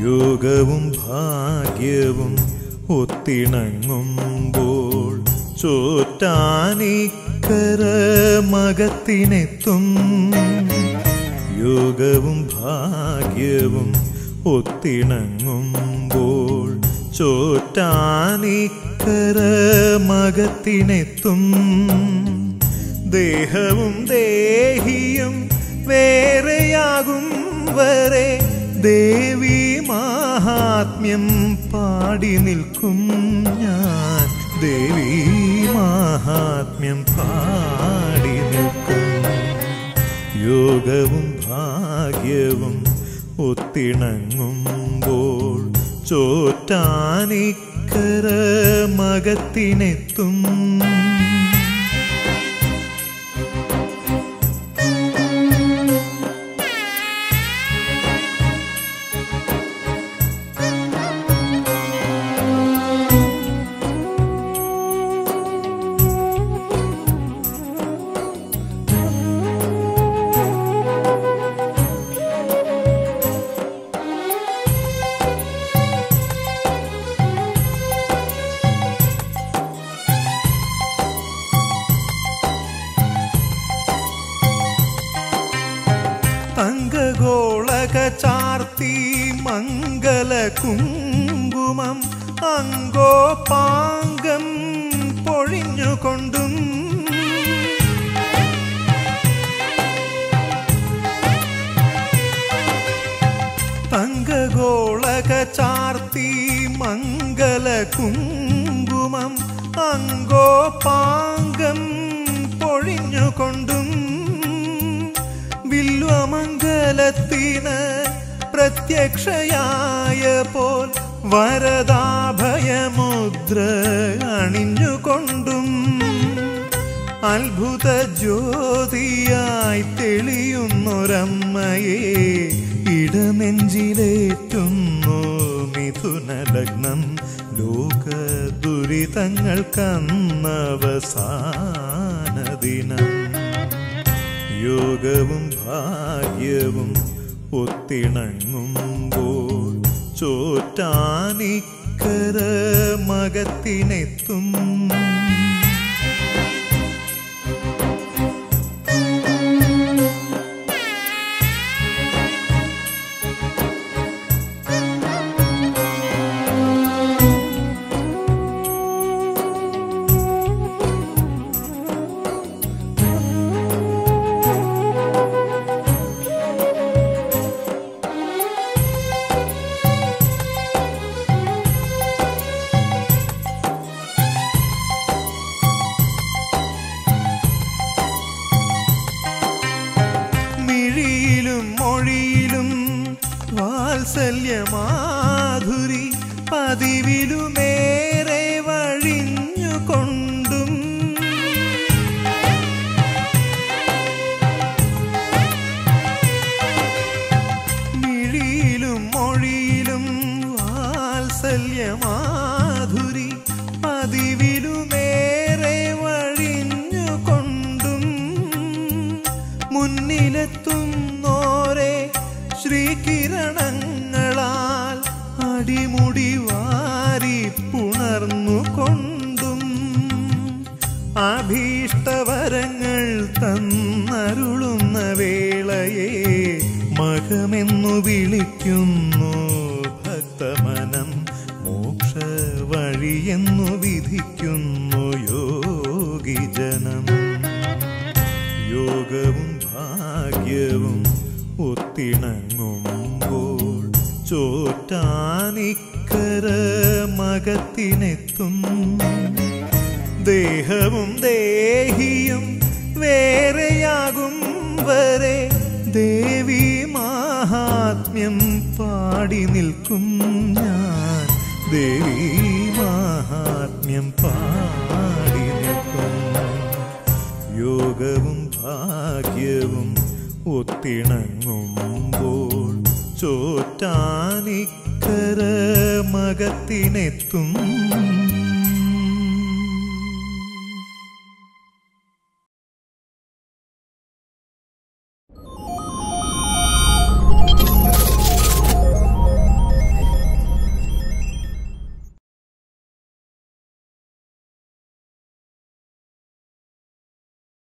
യോഗവും ഭാഗ്യവും ഒത്തിണങ്ങുമ്പോൾ ചോറ്റാനിക്കര മകത്തിനെത്തും യോഗവും ഭാഗ്യവും ഒത്തിണങ്ങുമ്പോൾ ചോറ്റാനിക്കര മകത്തിനെത്തും ദേഹവും ദേഹിയും വേറെയാകും വരെ ദേവി മാഹാത്മ്യം പാടി നിൽക്കും ഞാൻ ദേവി മാഹാത്മ്യം പാടി നിൽക്കും യോഗവും ഭാഗ്യവും ഒത്തിണങ്ങുമ്പോൾ ചോറ്റാനിക്കര മകത്തിനെത്തും തങ്കഗോളക ചാർത്തി മംഗല കുങ്കുമം അങ്കോപാങ്കം പൊഴിഞ്ഞുകൊണ്ടും തങ്കഗോളക ചാർത്തി മംഗല കുങ്കുമം അങ്കോപാങ്കം പൊഴിഞ്ഞുകൊണ്ടും വില്വമംഗലത്തിന് പ്രത്യക്ഷയായ പോൽ വരദാഭയമുദ്ര അണിഞ്ഞുകൊണ്ടും അത്ഭുത ജ്യോതിയായി തെളിയുന്നൊരമ്മയെ ഇടനെഞ്ചിലേറ്റുന്നു മിഥുന ലഗ്നം ലോക ദുരിതങ്ങൾക്കന്നവസാന ദിനം യോഗവും ഭാഗ്യവും ഒത്തിണങ്ങുമ്പോൾ ചോറ്റാനിക്കര മകത്തിനെത്തും മിഴിയിലും മൊഴിയിലും വാത്സല്യമാധുരി പതിവിലുമേറെ വഴിഞ്ഞുകൊണ്ടും മിഴിയിലും മൊഴിയിലും വാത്സല്യമാധുരി പതിവിലുമേറെ വഴിഞ്ഞുകൊണ്ടും മുന്നിലെത്തുന്നോരെ ശ്രീകിരണങ്ങളാൽ അടിമുടി വാരി പുണർന്നുകൊണ്ടും അഭീഷ്ടവരങ്ങൾ തന്നരുളുന്ന വേളയെ മകമെന്നു വിളിക്കുന്നു ഭക്തമനം മോക്ഷ വഴിയെന്നു വിധിക്കുന്നു യോഗിജനം യോഗവും ഭാഗ്യവും ഒത്തിണങ്ങുമ്പോൾ ചോറ്റാനിക്കര മകത്തിനെത്തും ദേഹവും ദേഹിയും വേറെയാകും വരെ ദേവി മാഹാത്മ്യം പാടി നിൽക്കും ഞാൻ ദേവി മാഹാത്മ്യം പാടി നിൽക്കും യോഗവും ഭാഗ്യവും ഒത്തിണങ്ങുമ്പോൾ ചോറ്റാനിക്കര മകത്തിനെത്തും